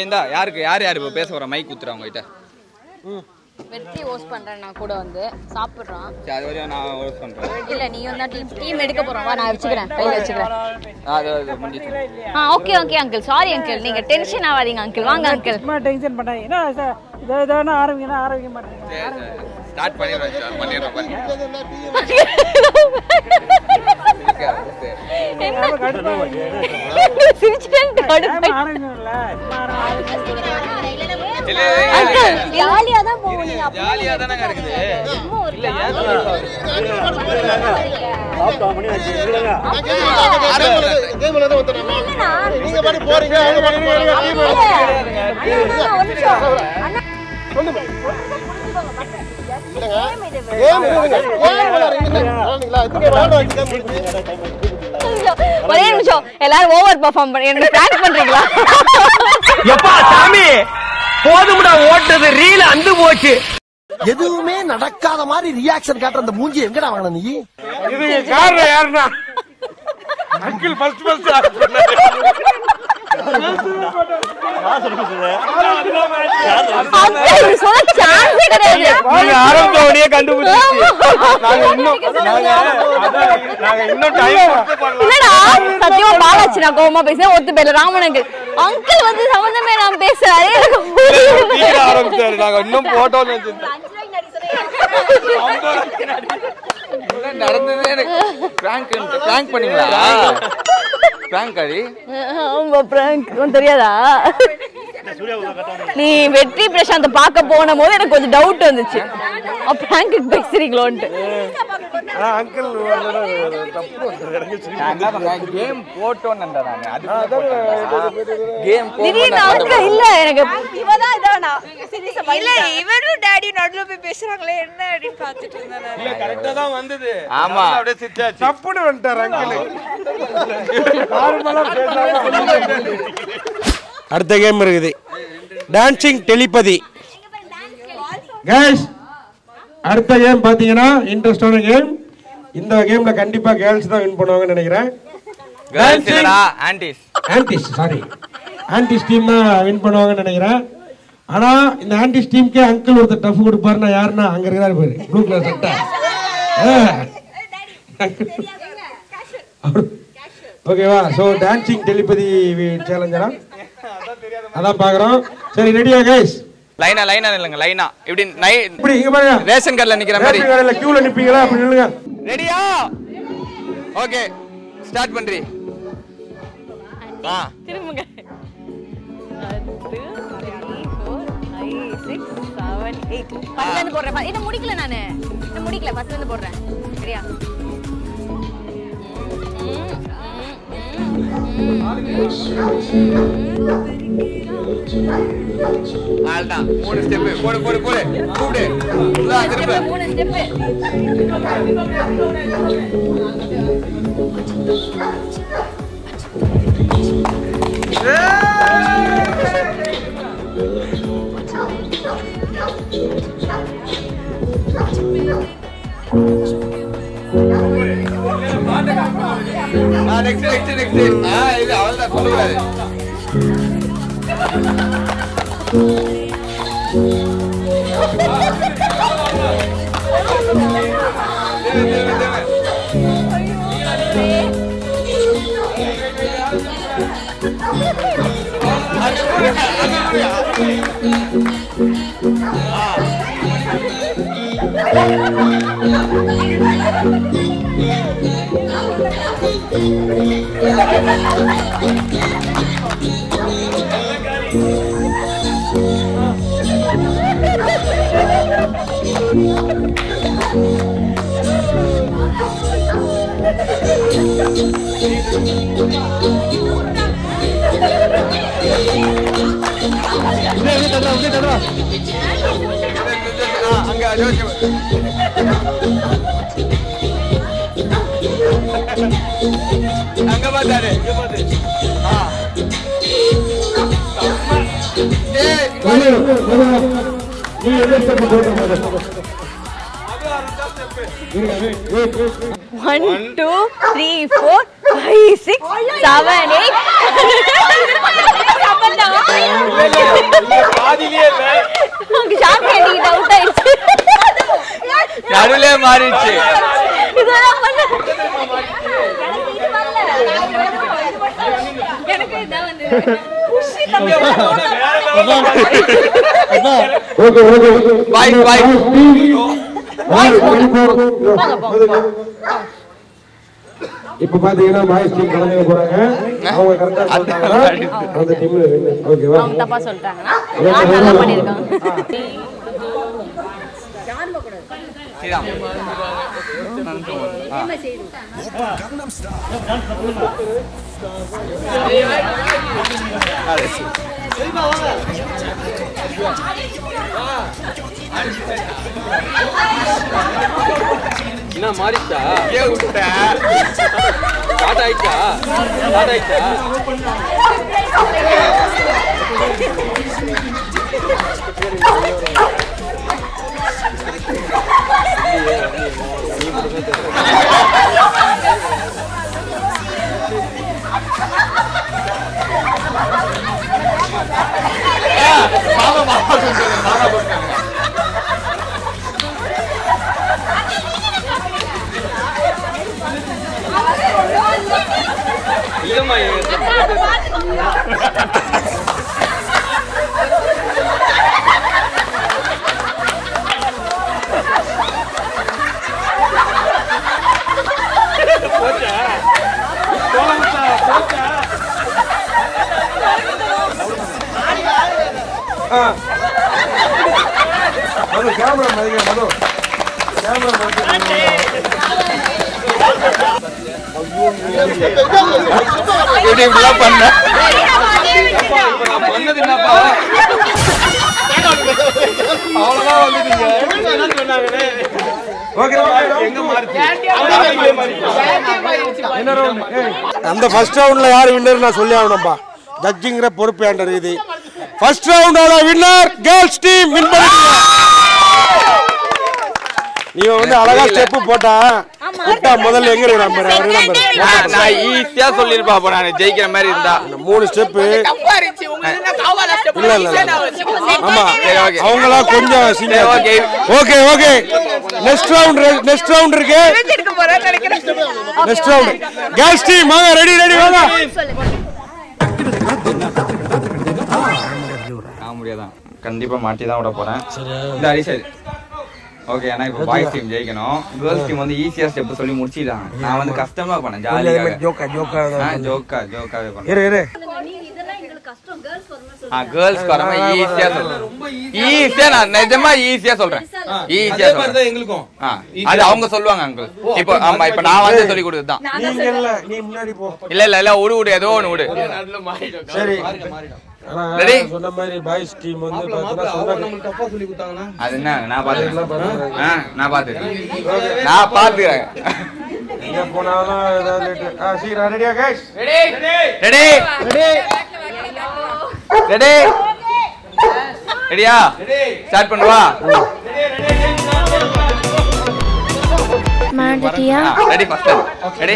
Okay இந்தா யாருக்கு யார் யார் இப்போ பேச போகிறா மைக் குத்துறா உங்ககிட்ட வெற்றி ஹோஸ்ட் பண்றேன் நான் கூட வந்து சாப்பிடுறான் சரி அது வரையும் நான் ஒர்க் பண்ணுறேன் இல்ல நீ வந்தா டீம் டீம் எடுக்க போறோம் வா நான் வச்சுக்கிறேன் கையில வச்சுக்கிறேன் அது அது முடிஞ்சிச்சு ஆ okay okay uncle sorry uncle நீங்க டென்ஷன் ஆகாதீங்க அங்கிள் வாங்க அங்கிள் சும்மா டென்ஷன் பண்ணாங்க என்ன சார் இதோ இதோன்னு ஆரம்பிக்கணும் ஆரம்பிக்க மாட்டேங்க சரி சரி ஸ்டார்ட் பண்ணிடுறேன் சார் பண்ணிடுறேன் பண்ணிடுறேன் என்ன சிரிச்சுட்டேன் கடுப்பாய். ஆரம்பிக்கணும்ல இல்லை அங்கிள் ஜாலியா தான் போவீங்க ஜாலியாக தானங்க இருக்குது இல்லை ஏன் நீங்க பாட்டு போறீங்க அவங்க பாட்டு போறாங்க கேம் இருக்குங்க கேம் விளையாடுறீங்க விளையாடுறீங்களா இதுக்கு விளையாட வச்சு முடிஞ்சு ஒரே நிமிஷம் எல்லாரும் ஓவர் பெர்ஃபார்ம் பண்ணி என்ன பிராங்க் பண்றீங்களா எப்பா சாமி போதும்டா ஓட்டது ரீல் அந்து போச்சு எதுவுமே நடக்காத மாதிரி ரியாக்ஷன் காட்டுற அந்த மூஞ்சி எங்கடா வாங்கின நீ இது காரணம் யாருன்னா அங்கிள் ஃபர்ஸ்ட் ஃபர்ஸ்ட் அங்கிள் சொல்ல சான்ஸே கிடையாது நீங்க ஆரம்பிச்ச உடனே கண்டுபிடிச்சிச்சு நாங்க இன்னும் நாங்க அதான், நாங்க இன்னும் டைம் இல்லடா சத்தியமா பாலாச்சு நான் கோவமா பேசுறேன் ஒத்து பேர்ல ராமன் அங்கிள் அங்கிள் வந்து சம்பந்தமே நான் பேசுறாரு எனக்கு புரியல. ஆரம்பிச்சாரு நாங்க இன்னும் போட்டோன்னு வச்சிருந்தோம் நடந்ததே எனக்கு பிராங்க் பிராங்க் பண்ணீங்களா பிராங்க் அடி ஆமா பிராங்க் உனக்கு தெரியாதா நீ வெற்றி பிரசாந்த் பார்க்க போன போது எனக்கு கொஞ்சம் டவுட் வந்துச்சு பிராங்க் பேசுறீங்களோன்ட்டு அங்கிள் தப்பு நான் என்ன பண்ணேன் கேம் போட்டோன்னு நான் அது கேம் திடீர்னு அங்கிள் இல்ல எனக்கு இவதான் இதானா இல்ல இவரும் டாடி நடுவுல போய் பேசுறாங்களே என்ன அப்படின்னு பாத்துட்டு இருந்தாரு கரெக்டா தான் வந்தது ஆமா. அப்படியே சிட்டாச்சு தப்புன்னு வந்துட்டார் அங்கிள் நார்மலா பேசாம அடுத்த கேம் இருக்குது டான்சிங் டெலிபதி கேஸ் அடுத்த கேம் பார்த்தீங்கன்னா இன்ட்ரெஸ்டான கேம் இந்த கேம்ல கண்டிப்பா கேர்ள்ஸ் தான் வின் பண்ணுவாங்கன்னு நினைக்கிறேன் கேர்ள்ஸ் இல்லடா aunties aunties sorry aunties team தான் வின் பண்ணுவாங்கன்னு நினைக்கிறேன் ஆனா இந்த ஆன்டிஸ் டீமுக்கே அங்கிள் ஒருத்தர் டஃப் கொடுப்பாருன்னா யாருன்னா அங்க இருக்கிறாரு பாரு ப்ளூ கலர் சட்டை ஓகேவா ஸோ டான்சிங் டெலிபதி சேலஞ்சரா அதான் பார்க்குறோம் சரி ரெடியா கைஸ் லைனா லைனா இல்லைங்க லைனா இப்படி நை இப்படி இங்க பாருங்க ரேஷன் கார்டில் நிக்கிற மாதிரி ரேஷன் கடையில் கியூல நிப்பீங்களா அப்படி நில்லுங்க ரெடியா ஓகே ஸ்டார்ட் பண்றி ஆ திரும்புங்க ஃபர்ஸ்ட்ல இருந்து போடுறேன் இதை முடிக்கல நானு இதை முடிக்கல ஃபர்ஸ்ட்ல இருந்து போடுறேன் சரியா அவ்வளோதான் மூணு ஸ்டெப்பு போடு போடு போடு கூப்பிடு இதா, திரும்ப மூணு ஸ்டெப்பு ஆ நெக்ஸ்ட் நெக்ஸ்ட் நெக்ஸ்ட் ஆ இது அவ்வளோதான் சொல்லக்கூடாது ஆ அங்க ஜோசி அங்க பார்த்தாரு இங்க பாத்து ஆ ஏய் நீ எந்த ஸ்டெப் போடுற one two three four five six seven eight பாதியிலே இல்ல ஷாம்பியன் அவுட் ஆயிடுச்சு நடுவுலே மாறிடுச்சு இதெல்லாம் பண்ண எனக்கு இதான் வந்து okay okay okay bye bye இப்ப பாத்தீங்கன்னா பாய்ஸ் டீம் கலந்துக்க போறாங்க அவங்க கரெக்டா சொல்லிட்டாங்கன்னா அந்த டீம் ஓகேவா அவங்க தப்பா சொல்லிட்டாங்கன்னா நான் நல்லா பண்ணிருக்காங்க ஸ்ரீராம் என்ன மாறிச்சா ஏன் விட்ட ஸ்டார்ட் ஆயிடுச்சா ஸ்டார்ட் ஆயிடுச்சா இல்லம்மா மது கேமரா மதிக்க மது கேமரா எப்படி இப்படிலாம் பண்ண இப்ப நான் பண்ணது என்னப்பா அவ்வளவுதான் வந்துட்டீங்க ஓகே எங்க மாறிச்சு அந்த ஃபர்ஸ்ட் ரவுண்ட்ல யார் வின்னர் நான் சொல்லி ஆகணும்பா ஜட்ஜிங்கிற பொறுப்பு என்ற இது ஃபர்ஸ்ட் ரவுண்டோட வின்னர் கேர்ள்ஸ் டீம் வின் பண்ணிட்டீங்க நீ வந்து அழகா ஸ்டெப் போட்டா விட்டா முதல்ல எங்க இருக்கு நம்பர் அவரு நம்பர் நான் நான் ஈஸியா சொல்லிருப்பா அப்ப நான் ஜெயிக்கிற மாதிரி இருந்தா மூணு ஸ்டெப் இல்ல இல்ல இல்ல. ஆமா சரி, okay. அவங்களா கொஞ்சம் சரி, okay. Okay okay next round next round இருக்கு எடுக்க போறேன்னு நினைக்கிறேன் நெக்ஸ்ட் ரவுண்ட் கேர்ள்ஸ் டீம் வாங்க ரெடி ரெடி வாங்க நான் முடியாதான் கண்டிப்பா மாட்டி தான் விட போறேன் இந்த அடி சரி ஓகே ஏன்னா இப்போ பாய்ஸ் டீம் ஜெயிக்கணும் கேர்ள்ஸ் டீம் வந்து ஈஸியா ஸ்டெப் சொல்லி முடிச்சிட்டாங்க நான் வந்து கஷ்டமா பண்ணேன் ஜாலியாக ஜோக்கா ஜோக்கா ஜோக்கா ஜோக்காவே பண்ணேன் இரு இரு ஆ கேர்ள்ஸ் வரமா ஈஸியா சொல்றேன் ஈஸியா நான் நிஜமா ஈஸியா சொல்றேன் ஈஸியா சொல்றேன் எங்களுக்கும் ஆ, அது அவங்க சொல்லுவாங்க அங்கிள் இப்போ ஆமா இப்போ நான் வந்து சொல்லி கொடுத்ததுதான் நீங்க இல்ல நீ முன்னாடி போ இல்ல இல்ல இல்ல விடு விடு ஏதோ ஒண்ணு விடு சரி ஆனா Ready? சொன்ன மாதிரி பாய்ஸ் டீம் வந்து பாத்தீங்கன்னா சொன்னாங்க தப்பா சொல்லி கொடுத்தாங்கன்னா அது என்ன நான் பாத்துக்கிறேன் ஆ, நான் பாத்துக்கிறேன் நான் பாத்துக்கிறேன் எங்க போனாலும் ஏதாவது லேட்டு ஆ சீக்கிரம் ரெடியா கைஸ் ரெடி ரெடி ரெடியா ஸ்டார்ட் பண்ணுவா ரெடி ஃபர்ஸ்ட் ரெடி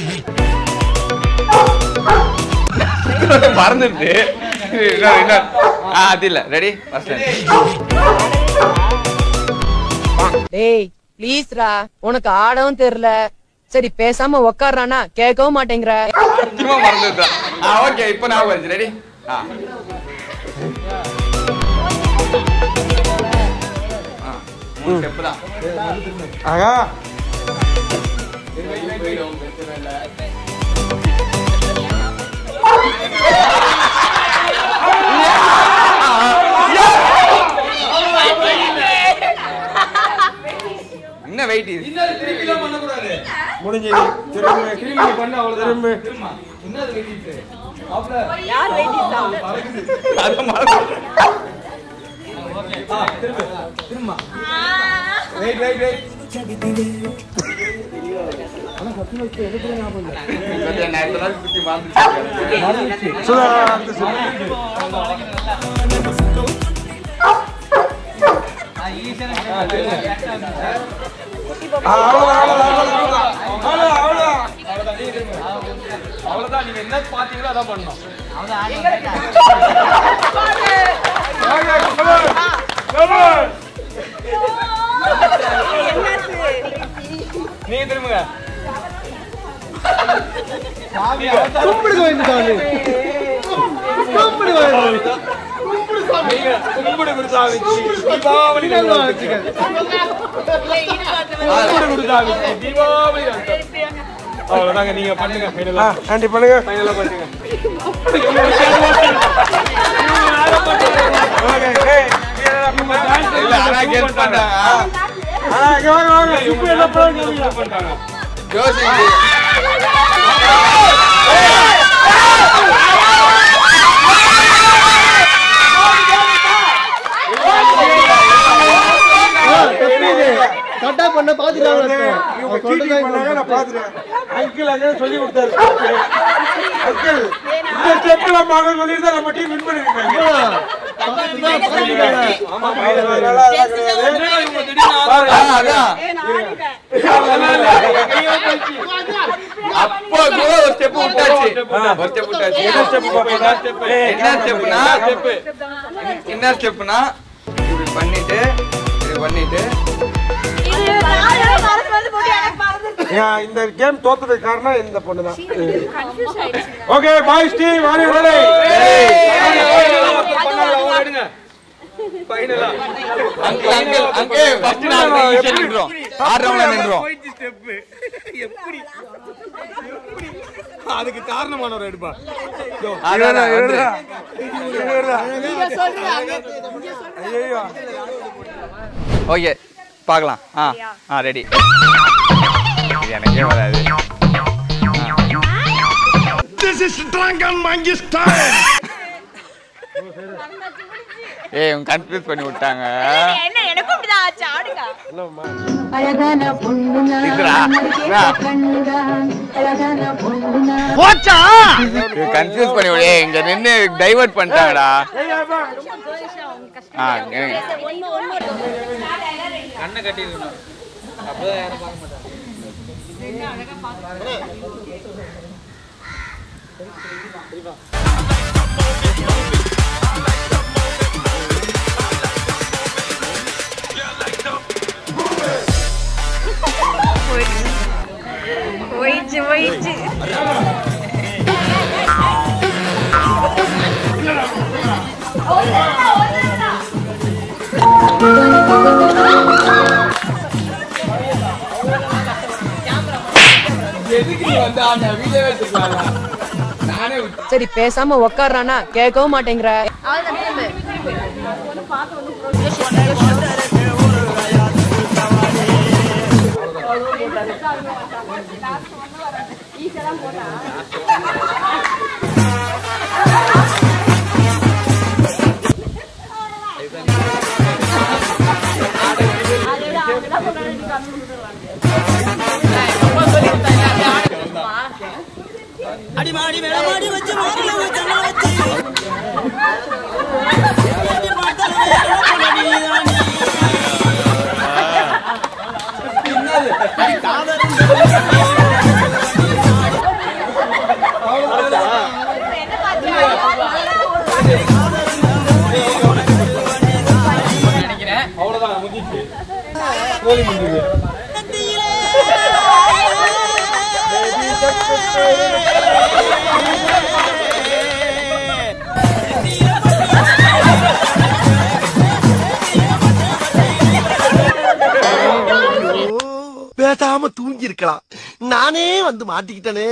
மறந்துடுது இன்னொரு, இன்னொரு. ஆ அது இல்ல ரெடி ஃபர்ஸ்ட் டேய் ப்ளீஸ்ரா உனக்கு ஆடவும் தெரியல சரி பேசாம உக்காடுறானா கேட்கவும் மாட்டேங்கிற சும்மா மறந்துடுறா ஆ ஓகே இப்போ நான் வருது ரெடி ஆ ஆ, மூணு ஸ்டெப் தான் ஆகா என்ன வெயிட் இது திருப்பிலாம் பண்ணக்கூடாது முடிஞ்சது திரும்ப திரும்பி பண்ண அவ்வளவுதான் திரும்ப என்னது வெட்டிட்டு மாப்ள அது மறந்து ஆ திரும்ப திரும்ப வெயிட் வெயிட் வெயிட் கொஞ்சம் நான் இத்தனை நாள் சுத்தி மறந்துச்சு சுதா அந்த சொல்லு. ஆ, அவ்வளவுதான், அவ்வளவுதான், அவ்வளவுதான், அவ்வளவுதான், அவ்வளவுதான். அவ்வளவுதான் நீங்க என்ன பாத்தீங்களோ அதான் பண்ணணும் நீங்க திரும்புங்க கும்பிடுங்க வேண்டியதானே கும்பிடுங்க நீங்க கும்பிடு குருசாமி தீபாவளி நல்வாழ்த்துக்கள் கும்பிடு குருசாமி தீபாவளி நல்வாழ்த்துக்கள். அவ்வளவுதாங்க நீங்க பண்ணுங்க ஃபைனலா ஆண்டி பண்ணுங்க ஃபைனலா பண்ணுங்க இல்ல ஆனா கெஸ் பண்ணாங்க ஆ, இங்க வாங்க வாங்க இப்போ என்ன பண்ணுங்க பண்ணிட்டாங்க யோசிச்சு கட்டா பண்ண பாத்துட்டாங்க இவங்க cheating பண்ணாங்க, நான் பார்த்துட்டேன். அங்கிள் அங்க சொல்லி கொடுத்தாரு அங்கிள் இந்த ஸ்டெப் நம்ம அங்க சொல்லியிருந்தா நம்ம டீம் வின் பண்ணிருக்காங்க ஆமா அதான் அப்போ கூட ஒரு ஸ்டெப் விட்டாச்சு ஒரு ஸ்டெப் விட்டாச்சு என்ன ஸ்டெப் பாப்பா ஸ்டெப் என்ன ஸ்டெப்னா ஸ்டெப் என்ன ஸ்டெப்னா இப்படி பண்ணிட்டு இப்படி பண்ணிட்டு ஏன், இந்த கேம் தோத்ததுக்கு காரணம் இந்த பொண்ணு தான் okay boys team are you ready எடுங்க ஃபைனலா அங்கிள் அங்கிள் அங்கே ஃபர்ஸ்ட் நாள் நிமிஷம் நின்றோம் ஆடுறவங்க நின்றோம் போயிடுச்சு ஸ்டெப் எப்படி அதுக்கு காரணமானவர் எடுப்பா அதான் வந்து ஓகே பார்க்கலாம் ஆ ஆ ரெடி இது எனக்கே வராது ஏய் இவங்க கன்ஃபியூஸ் பண்ணி விட்டாங்க என்ன எனக்கும் அப்படிதான் ஆச்சு ஆடுங்க அழகான பொண்ணு இதுடா. என்ன? போச்சா கன்ஃபியூஸ் பண்ணி விடு ஏய், இங்க நின்னு டைவர்ட் பண்ணிட்டாங்கடா ஆ எனக்கு- கண்ணை கட்டிடணும் அப்பதான் யாரும் பார்க்க மாட்டாங்க போயிடுச்சு போயிடுச்சு எதுக்கு நீ வந்து அந்த வீடியோ எடுத்துக்கலாம் நானே விட்டு சரி பேசாம உக்காடுறானா கேட்கவும் மாட்டேங்கிற அவ்வளவுதான் முடிஞ்சிச்சு கோழி முடிஞ்சது பேசாம தூங்கி இருக்கலாம் நானே வந்து மாட்டிக்கிட்டனே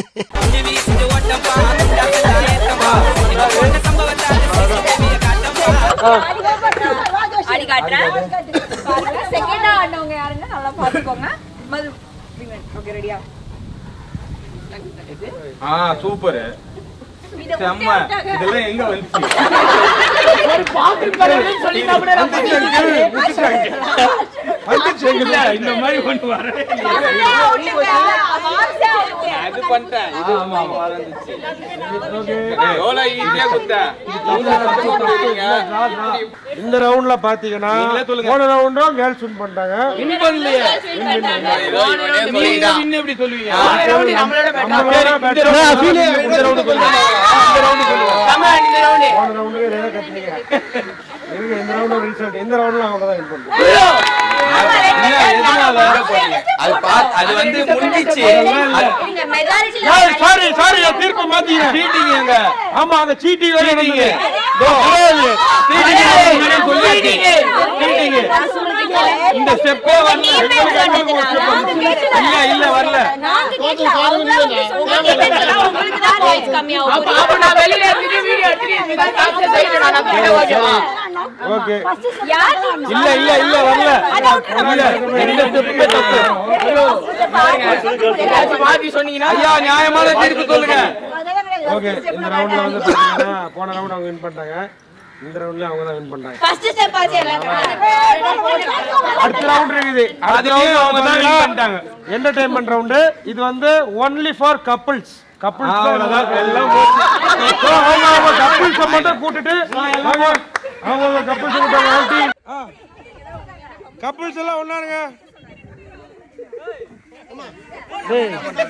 ஆடி காட்டுறேன் செகண்டா ஆடினவங்க யாருங்க நல்லா பாத்துக்கோங்க மது ஓகே ரெடியா ஆ சூப்பர் செம்ம இதெல்லாம் எங்க வந்துச்சு இல்ல, இந்த மாதிரி கொண்டு வரேன் அது பண்ணிட்டேன் ஆமா ஆமா வந்துச்சு எவ்வளவு ஈஸியா குத்தேன் இந்த ரவுண்ட்ல பாத்தீங்கன்னா நீங்களே சொல்லுங்க. போன ரவுண்டும் கேர்ள்ஸ் வின் பண்ணிட்டாங்க வின் பண்ணலையே ஏதோ இவனே நீங்க சொல்லிட்டான். வின் எப்படி சொல்லுவீங்க நம்மளோட சரி, better. இந்த round இந்த round சொல்லுங்க இந்த round சொல்லுங்க இந்த round. போன ரவுண்டுக்கு இதே கத்துனீங்க இருங்க இந்த ரவுண்ட் ரிசல்ட் இந்த ரவுண்ட்ல அவங்க தான் வின் பண்ணுவாங்க அது பா- அது வந்து முடிஞ்சிச்சு சாரி சாரி தீர்ப்பு மாத்தீங்க சீட்டிங் எங்க ஆமா அந்த சீட்டி வேற சீட்டிங் இந்த ஸ்டெப்பே வரல இல்ல இல்ல வரல அப்ப அப்ப நான் வெளியில இருந்துட்டு வீடியோ எடுத்துட்டு இந்த காசை செய்யணும் நான் அப்படியே ஓகேவா ஓகே இல்ல இல்ல இல்ல வரல இல்ல இந்த ஸ்டெப்புமே தப்பு ஏதாச்சும் மாத்தி சொன்னீங்கன்னா ஐயா நியாயமான தீர்ப்பு சொல்லுங்க ஓகே இந்த ரவுண்ட்ல வந்து பாத்தீங்கன்னா போன ரவுண்ட் அவங்க வின் பண்ணிட்டாங்க இந்த ரவுண்ட்ல அவங்க தான் வின் பண்ணாங்க அடுத்த ரவுண்ட் இருக்குது அடுத்த அதுலயும் அவங்க தான் win பண்ணிட்டாங்க. என்டர்டைன்மெண்ட் ரவுண்டு இது வந்து ஒன்லி ஃபார் கப்பிள்ஸ் கப்பிள்ஸ் அவ்வளவுதான். எல்லாம் அவங்க அவங்க கப்பிள்ஸை மட்டும் கூட்டிட்டு அவங்க அவங்க கப்பிள்ஸ் கூட்டாங்க ஆண்டி கப்பிள்ஸ் எல்லாம் ஒண்ணாருங்க டேய்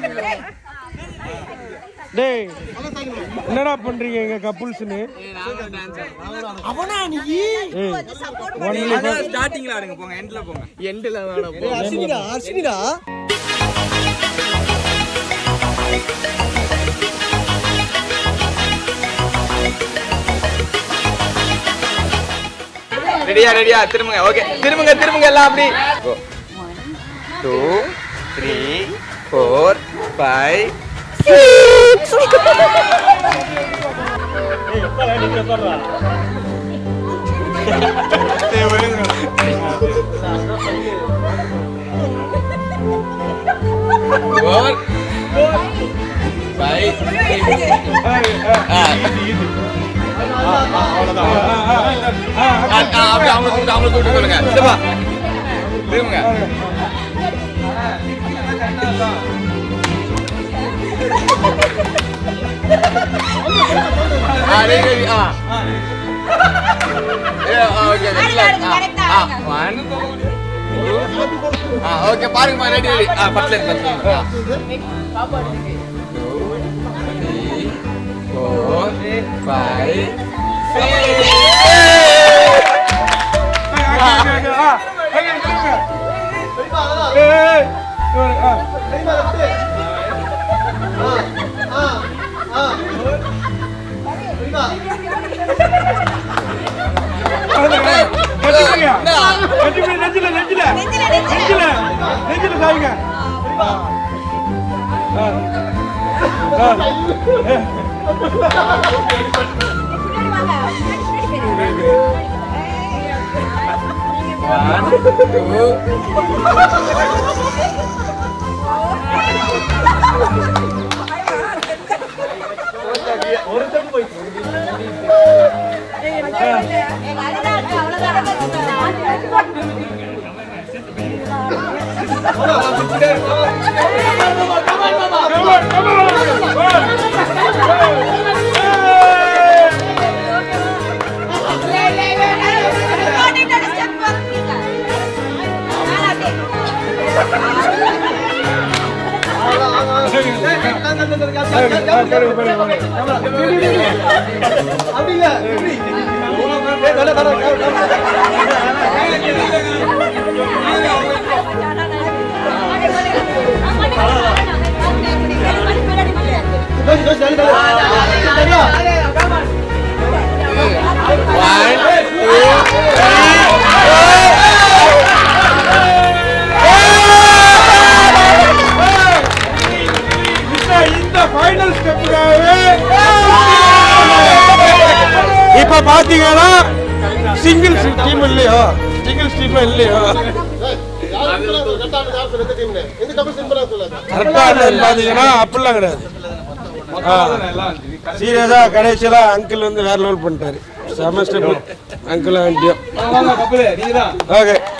டேய் என்னடா பண்றீங்க எங்க கப்புள்ஸ்னு அவனா நீ ஒன்லி ஸ்டார்டிங்ல ஆடுங்க போங்க எண்ட்ல போங்க எண்டுல வேணும் அர்ஷினிடா அர்ஷினிடா ரெடியா ரெடியா திரும்புங்க ஓகே திரும்புங்க திரும்புங்க எல்லாம் அப்படி two three four five four five அப்படி அவங்க கூப்பிட்டு அவங்க கூப்பிட்டு சொல்லுங்க சிவா திரும்புங்க ஆ ரெடி ரெடி ஆ ஏ ஓகே ஆ ஒன் ஆ ஓகே பாருங்க ரெடி ரெடி ஆ first line first line four five நெஞ்சில நெஞ்சில நெஞ்சில நெஞ்சில சாய்ங்க இந்த ஃபைனல் ஸ்டெப்புக்காகவே இப்ப பாத்தீங்கன்னா சிங்கிள் டீம் இல்லையோ சிங்கிள் டீம் இல்லையோ கரெக்டா பாத்தீங்கன்னா அப்படிலாம் கிடையாது சீரியஸா கடைசியில அங்கிள் வந்து வேற லெவல் பண்ணிட்டாரு செம ஸ்டெப் அங்கிள் ஆண்டியும் ஓகே